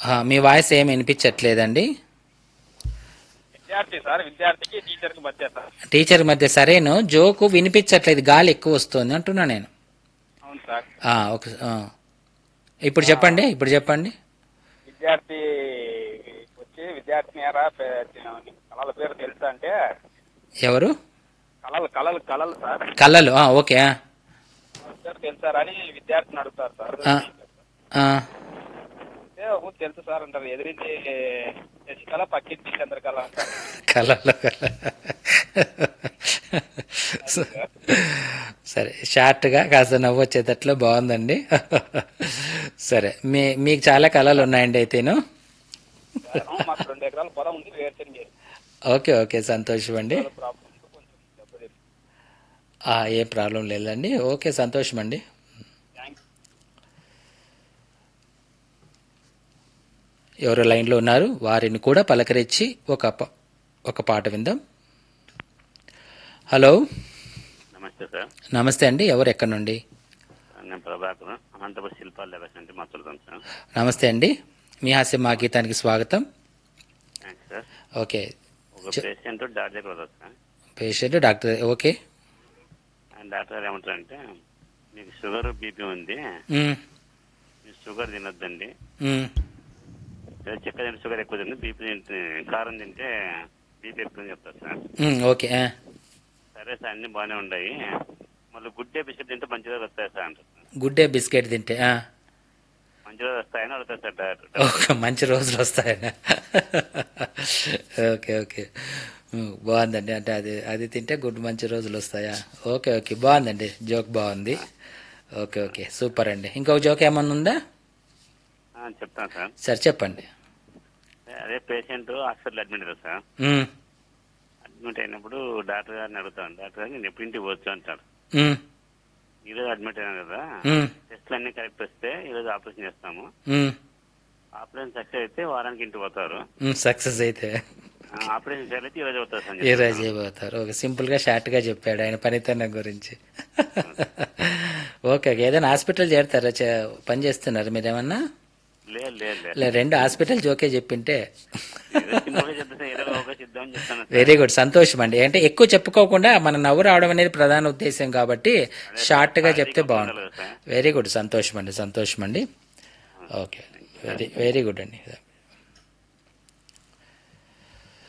ఆ, మీ వాయిస్ ఏం వినిపించట్లేదండి విద్యార్థి సార్ విద్యార్థికి టీచర్ కి మధ్య సార్ టీచర్ మధ్య సరేను జోకు వినిపించట్లేదు గాలి ఎక్కువ వస్తుంది అంటున్నా నేను అవును సార్ ఆ, ఒక ఆ. ఇప్పుడు చెప్పండి ఇప్పుడు చెప్పండి విద్యార్థి వచ్చి విద్యార్థిని ఎరా కళల పేరు తెలుసా అంటే ఎవరు కళలు కళలు కళలు సార్ కళ్ళలు ఆ, ఓకే ఆ. కళల పేరు తెలుసారా అని విద్యార్థిని అడుగుతారు సార్ ఆ. ఆ, అంటే "ఊ, తెలుసు సార్ అంటారు ఎదిరించి శశికళ పక్కింటి చంద్రకళ అంటారు కళ్ళలో కళ్ళ సరే షార్ట్గా కాస్త నవ్వు వచ్చేటట్లు బాగుందండి సరే మీ మీకు చాలా కళలు ఉన్నాయండి అయితేను "అవును, మాకు రెండు ఎకరాల పొలం ఉంది వేరుశనగ ఓకే ఓకే సంతోషం అండి ప్రాబ్లం కొంచెం దెబ్బతింది ఆ, ఏం ప్రాబ్లం లేదండి ఓకే సంతోషం అండి థ్యాంక్స్ ఎవరు లైన్లో ఉన్నారు వారిని కూడా పలకరించి ఒక ప- ఒక పాట విందాం హలో నమస్తే సార్ నమస్తే అండి ఎవరు ఎక్కడి నుండి నేను ప్రభాకర్ అనంతపురం శిల్పాల లెవెల్స్ నుంచి మాట్లాడుతాను సార్ నమస్తే అండి మీ హాస్య మా గీతానికి స్వాగతం థ్యాంక్స్ సార్ ఓకే ఒక చె- పేషెంట్ డాక్టర్ దగ్గర వస్తారు సార్ పేషెంట్ డాక్టర్ ఓకే ఆయన డాక్టర్ గారు ఏమంటారంటే మీకు షుగర్ బీపీ ఉంది మ్, మీరు షుగర్ తినొద్దండి మ్, లేదా చక్కెర తింటే షుగర్ ఎక్కువ తింటే బీపీ తింటే కారం తింటే బీపీ ఎక్కువ అని చెప్తారు సార్ మ్, ఓకే ఆ, సరే సార్ అన్ని బాగానే ఉన్నాయి మళ్ళీ గుడ్ డే బిస్కెట్ తింటే మంచిగా వస్తాయి సార్ అంటారు సార్ గుడ్ డే బిస్కెట్ తింటే ఆ, మంచిగా వస్తాయని అడుగుతారు సార్ డాక్టర్ ఓకే మంచి రోజులు వస్తాయన ఓకే ఓకే మ్, బాగుందండి అంటే అది అది తింటే గుడ్ మంచి రోజులు వస్తాయా ఓకే ఓకే బాగుందండి జోక్ బాగుంది ఓకే ఓకే సూపర్ అండి ఇంకొక జోక్ ఏమన్నా ఉందా ఆ, చెప్తాను సార్ సరే చెప్పండి అదే పేషెంట్ హాస్పిటల్ అడ్మిట్ అయ్యారు సార్ మ్, అడ్మిట్ అయినప్పుడు డాక్టర్ గారిని అడుగుతాను డాక్టర్ గారు నేను ఎప్పుడు ఇంటికి వచ్చు అంటాడు మ్, ఈరోజు అడ్మిట్ అయినా కదా మ్, టెస్ట్లు అన్ని కరెక్ట్ వస్తే ఈరోజు ఆపరేషన్ చేస్తాము మ్, ఆపరేషన్ సక్సెస్ అయితే వారానికి ఇంటికి పోతారు మ్, సక్సెస్ అయితే ఆ, ఆపరేషన్ ఫెయిల్ అయితే ఈరోజు అవుతారు సార్ ఏ రోజు అయిపోతారు ఓకే సింపుల్గా షార్ట్గా చెప్పాడు ఆయన పనితనం గురించి ఓకే ఓకే ఏదైనా హాస్పిటల్ చేరతారా చే- పని చేస్తున్నారు మీరేమన్నా లేదు లేదు లేదు లే రెండు హాస్పిటల్ జోకే చెప్పింటే ఏదో సింపుల్గా చెప్తే ఏదో ఒక సిద్ధం అని చెప్తాను సార్. వెరీ గుడ్ సంతోషం అండి అంటే ఎక్కువ చెప్పుకోకుండా మన నవ్వు రావడం అనేది ప్రధాన ఉద్దేశం కాబట్టి షార్ట్గా చెప్తే బాగుంటుంది సార్. వెరీ గుడ్ సంతోషం అండి సంతోషం అండి ఓకే వెరీ వెరీ గుడ్ అండి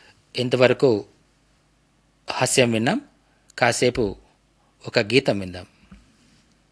ఇంతవరకు హాస్యం విన్నాం కాసేపు ఒక గీతం విందాం